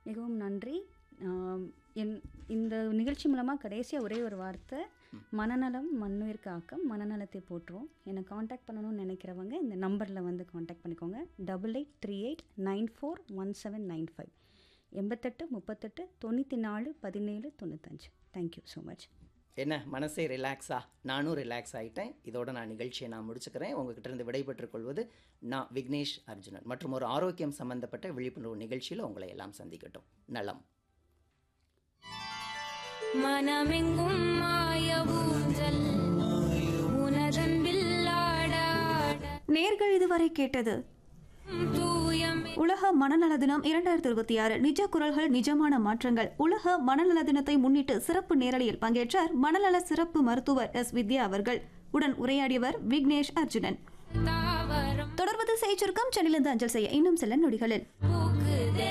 மிகவும் நன்றி ஆம், என் இந்த நிகழ்ச்சி மூலமாக கடைசியாக ஒரே ஒரு வார்த்தை மனநலம் மண்ணுயிர் காக்கம் மனநலத்தை போற்றுவோம் என்னை காண்டாக்ட் பண்ணணும்னு நினைக்கிறவங்க இந்த நம்பரில் வந்து காண்டாக்ட் பண்ணிக்கோங்க double eight three eight nine four one seven nine five எண்பத்தெட்டு முப்பத்தெட்டு தொண்ணூற்றி நாலு பதினேழு தொண்ணூத்தஞ்சு தேங்க்யூ ஸோ மச் என்ன மனசே ரிலாக்ஸா நானும் ரிலாக்ஸ் ஆகிட்டேன் இதோட நான் நிகழ்ச்சியை நான் முடிச்சுக்கிறேன் உங்ககிட்ட இருந்து விடைபெற்றுக் கொள்வது நான் விக்னேஷ் அர்ஜுனன் மற்றும் ஒரு ஆரோக்கியம் சம்பந்தப்பட்ட விழிப்புணர்வு நிகழ்ச்சியில் உங்களை எல்லாம் சந்திக்கட்டும் நலம் மனமெங்கும் மாய ஊஞ்சல் உனதன்பில் ஆட ஆட நேர்கள் இதுவரை கேட்டது தூயமே உலக மனநல தினம் இரண்டாயிரத்தி இருபத்தி ஆறு நிஜ குரல்கள் நிஜமான மாற்றங்கள் உலக மனநல தினத்தை முன்னிட்டு சிறப்பு நேரலையில் பங்கேற்றார் மனநல சிறப்பு மருத்துவர் எஸ் வித்யா அவர்கள் உடன் உரையாடியவர் விக்னேஷ் அர்ஜுனன் தாவரம் தொடர்வது செய்திருக்கம் சென்னையிலிருந்து அஞ்சல் செய்ய இன்னும் சில நொடிகளில் பூக்குதே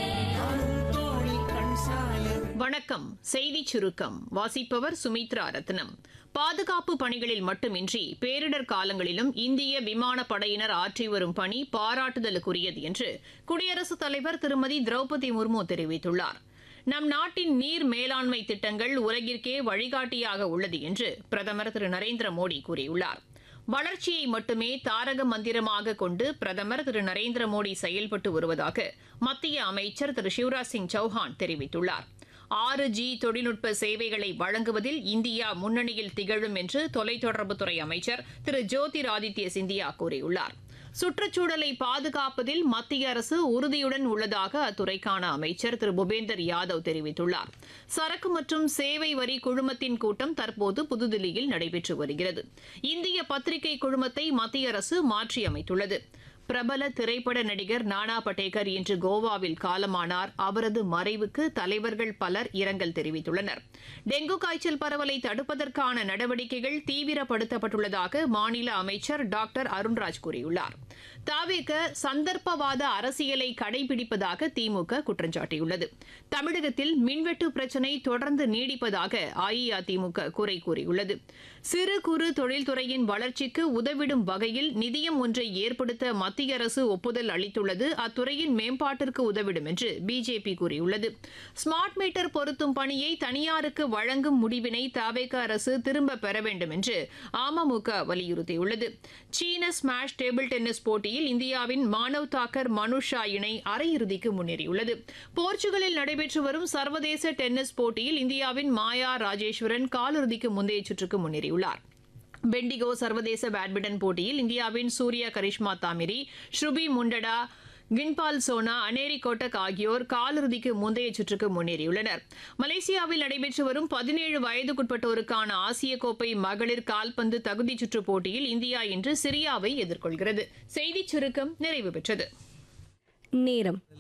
வணக்கம் செய்திச் சுருக்கம் வாசிப்பவர் சுமித்ரா ரத்னம் பாதுகாப்பு பணிகளில் மட்டுமின்றி பேரிடர் காலங்களிலும் இந்திய விமானப் படையினர் ஆற்றி வரும் பணி பாராட்டுதலுக்குரியது என்று குடியரசுத் தலைவர் திருமதி திரௌபதி முர்மு தெரிவித்துள்ளார் நம் நாட்டின் நீர் மேலாண்மை திட்டங்கள் உலகிற்கே வழிகாட்டியாக உள்ளது என்று பிரதமர் திரு நரேந்திர மோடி கூறியுள்ளார் வளர்ச்சியை மட்டுமே தாரக மந்திரமாக கொண்டு பிரதமர் திரு நரேந்திர மோடி செயல்பட்டு வருவதாக மத்திய அமைச்சர் திரு சிவராஜ் சிங் சௌஹான் தெரிவித்துள்ளார் ஆறு ஜி தொழில்நுட்ப சேவைகளை வழங்குவதில் இந்தியா முன்னணியில் திகழும் என்று தொலைத்தொடர்புத்துறை அமைச்சர் திரு ஜோதிராதித்ய சிந்தியா கூறியுள்ளார் சுற்றுச்சூழலை பாதுகாப்பதில் மத்திய அரசு உறுதியுடன் உள்ளதாக அத்துறைக்கான அமைச்சர் திரு பூபேந்தர் யாதவ் தெரிவித்துள்ளார் சரக்கு மற்றும் சேவை வரி குழுமத்தின் கூட்டம் தற்போது புதுதில்லியில் நடைபெற்று வருகிறது இந்திய பத்திரிகை குழுமத்தை மத்திய அரசு மாற்றியமைத்துள்ளது பிரபல திரைப்பட நடிகர் நானா படேகர் இன்று கோவாவில் காலமானார் அவரது மறைவுக்கு தலைவர்கள் பலர் இரங்கல் தெரிவித்துள்ளனர் டெங்கு காய்ச்சல் பரவலை தடுப்பதற்கான நடவடிக்கைகள் தீவிரப்படுத்தப்பட்டுள்ளதாக மாநில அமைச்சர் டாக்டர் அருண்ராஜ் கூறியுள்ளார் தாவேக சந்தர்ப்பவாத அரசியலை கடைபிடிப்பதாக திமுக குற்றம் சாட்டியுள்ளது தமிழகத்தில் மின்வெட்டு பிரச்சினை தொடர்ந்து நீடிப்பதாக அஇஅதிமுக குறை கூறியுள்ளது சிறு குறு தொழில்துறையின் வளர்ச்சிக்கு உதவிடும் வகையில் நிதியம் ஒன்றை ஏற்படுத்த மத்திய அரசு ஒப்புதல் அளித்துள்ளது அத்துறையின் மேம்பாட்டிற்கு உதவிடும் என்று பிஜேபி கூறியுள்ளது ஸ்மார்ட் மீட்டர் பொருத்தும் பணியை தனியாருக்கு வழங்கும் முடிவினை தாவேக அரசு திரும்ப பெற வேண்டும் என்று அமமுக வலியுறுத்தியுள்ளது சீன ஸ்மாஷ் டேபிள் டென்னிஸ் போட்டியில் இந்தியாவின் மானவ் தாக்கர் மனுஷா இணை அரையிறுதிக்கு முன்னேறியுள்ளது போர்ச்சுகலில் நடைபெற்று வரும் சர்வதேச டென்னிஸ் போட்டியில் இந்தியாவின் மாயா ராஜேஸ்வரன் காலிறுதிக்கு முந்தைய சுற்றுக்கு முன்னேறியுள்ளார் பெண்டிகோ சர்வதேச பேட்மிண்டன் போட்டியில் இந்தியாவின் சூர்யா கரிஷ்மா தாமிரி ஸ்ருபி முண்டடா கின்பால் சோனா அனேரி கோட்டக் ஆகியோர் காலிறுதிக்கு முந்தைய சுற்றுக்கு முன்னேறியுள்ளனர் மலேசியாவில் நடைபெற்று வரும் பதினேழு வயதுக்குட்பட்டோருக்கான ஆசிய கோப்பை மகளிர் கால்பந்து தகுதிச் சுற்றுப் போட்டியில் இந்தியா இன்று சிரியாவை எதிர்கொள்கிறது செய்திச் சுருக்கம் நிறைவு பெற்றது நேரம்